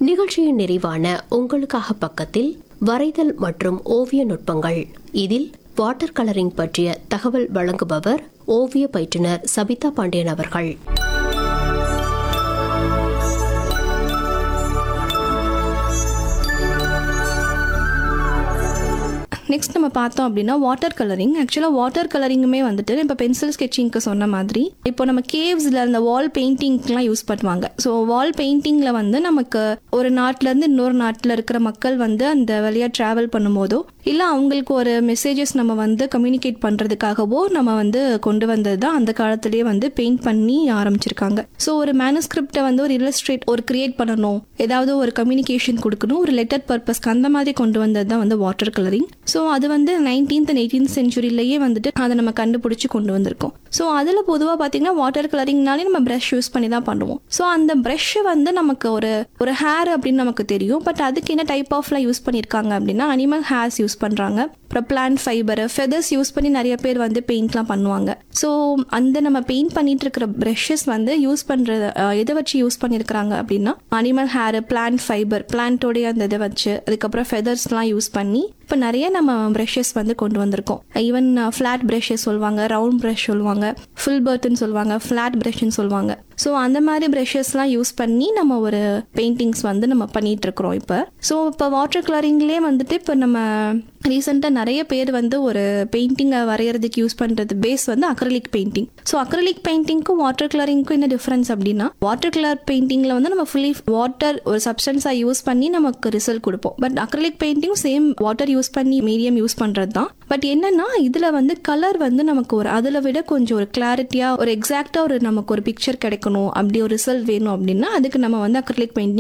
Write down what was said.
நிகழ்ச்சியின் நிறைவான உங்களுக்காக பக்கத்தில் வரைதல் மற்றும் ஓவிய நுட்பங்கள் இதில் வாட்டர் கலரிங் பற்றிய தகவல் வழங்குபவர் ஓவிய பயிற்றுனர் சபிதா பாண்டியன் அவர்கள் நெக்ஸ்ட் நம்ம பார்த்தோம் அப்படின்னா வாட்டர் கலரிங் ஆக்சுவலாக வாட்டர் கலரிங்குமே வந்துட்டு இப்போ பென்சில் ஸ்கெட்சிங்க்கு சொன்ன மாதிரி இப்போ நம்ம கேவ்ஸில் அந்த வால் பெயிண்டிங்க்குலாம் யூஸ் பண்ணுவாங்க ஸோ வால் பெயிண்டிங்கில் வந்து நமக்கு ஒரு நாட்டிலேருந்து இன்னொரு நாட்டில் இருக்கிற மக்கள் வந்து அந்த வழியாக ட்ராவல் பண்ணும்போதோ இல்லை அவங்களுக்கு ஒரு மெசேஜஸ் நம்ம வந்து கம்யூனிகேட் பண்ணுறதுக்காகவோ நம்ம வந்து கொண்டு வந்தது தான் அந்த காலத்திலேயே வந்து பெயிண்ட் பண்ணி ஆரம்பிச்சிருக்காங்க ஸோ ஒரு மேனுஸ்கிரிப்டை வந்து ஒரு இல்லஸ்ட்ரேட் ஒரு கிரியேட் பண்ணணும் ஏதாவது ஒரு கம்யூனிகேஷன் கொடுக்கணும் ஒரு லெட்டர் பர்பஸ்க்கு அந்த மாதிரி கொண்டு வந்தது தான் வந்து வாட்டர் கலரிங் ஸோ அது வந்து நைன்டீன்த் அண்ட் எயிட்டீன்த் சென்ச்சுரியிலேயே வந்துட்டு அதை நம்ம கண்டுபிடிச்சி கொண்டு வந்திருக்கோம் ஸோ அதில் பொதுவாக பார்த்தீங்கன்னா வாட்டர் கலரிங்னாலே நம்ம ப்ரஷ் யூஸ் பண்ணி தான் பண்ணுவோம் ஸோ அந்த ப்ரஷ் வந்து நமக்கு ஒரு ஒரு ஹேர் அப்படின்னு நமக்கு தெரியும் பட் அதுக்கு என்ன டைப் ஆஃப்லாம் யூஸ் பண்ணியிருக்காங்க அப்படின்னா அனிமல் ஹேர்ஸ் யூஸ் பண்ணுறாங்க அப்புறம் பிளான்ட் ஃபைபர் ஃபெதர்ஸ் யூஸ் பண்ணி நிறைய பேர் வந்து பெயிண்ட்லாம் பண்ணுவாங்க ஸோ அந்த நம்ம பெயிண்ட் பண்ணிட்டு இருக்கிற ப்ரஷஸ் வந்து யூஸ் பண்ணுறது எதை வச்சு யூஸ் பண்ணியிருக்கிறாங்க அப்படின்னா அனிமல் ஹேர் பிளான்ட் ஃபைபர் பிளான்ட்டோடைய அந்த இதை வச்சு அதுக்கப்புறம் ஃபெதர்ஸ்லாம் யூஸ் பண்ணி இப்போ நிறைய நம்ம ப்ரஷஸ் வந்து கொண்டு வந்திருக்கோம் ஈவன் ஃப்ளாட் ப்ரஷஸ் சொல்லுவாங்க ரவுண்ட் ப்ரஷ் சொல்லுவாங்க ஃபுல் பர்த்னு சொல்லுவாங்க ஃப்ளாட் ப்ரஷ்னு சொல்லுவாங்க ஸோ அந்த மாதிரி ப்ரஷஸ்லாம் யூஸ் பண்ணி நம்ம ஒரு பெயிண்டிங்ஸ் வந்து நம்ம பண்ணிட்டு இருக்கிறோம் இப்போ ஸோ இப்போ வாட்டர் கலரிங்லேயே வந்துட்டு இப்போ நம்ம ரீசெண்டாக நிறைய பேர் வந்து ஒரு பெயிண்டிங்கை வரைகிறதுக்கு யூஸ் பண்ணுறது பேஸ் வந்து அக்ரலிக் பெயிண்டிங் ஸோ அக்ரலிக் பெயிண்டிங்க்கும் வாட்டர் கலரிங்க்கும் என்ன டிஃப்ரென்ஸ் அப்படின்னா வாட்டர் கலர் பெயிண்டிங்கில் வந்து நம்ம ஃபுல்லி வாட்டர் ஒரு சப்ஸ்டன்ஸாக யூஸ் பண்ணி நமக்கு ரிசல்ட் கொடுப்போம் but acrylic painting same water use பண்ணி மீடியம் யூஸ் பண்ணுறது தான் பட் என்னன்னா இதில் வந்து கலர் வந்து நமக்கு ஒரு அதில் விட கொஞ்சம் ஒரு கிளாரிட்டியாக ஒரு எக்ஸாக்டாக ஒரு நமக்கு ஒரு பிக்சர் கிடைக்கணும் அப்படி ஒரு ரிசல்ட் வேணும் அப்படின்னா அதுக்கு நம்ம வந்து அக்ரலிக் பெயிண்டிங்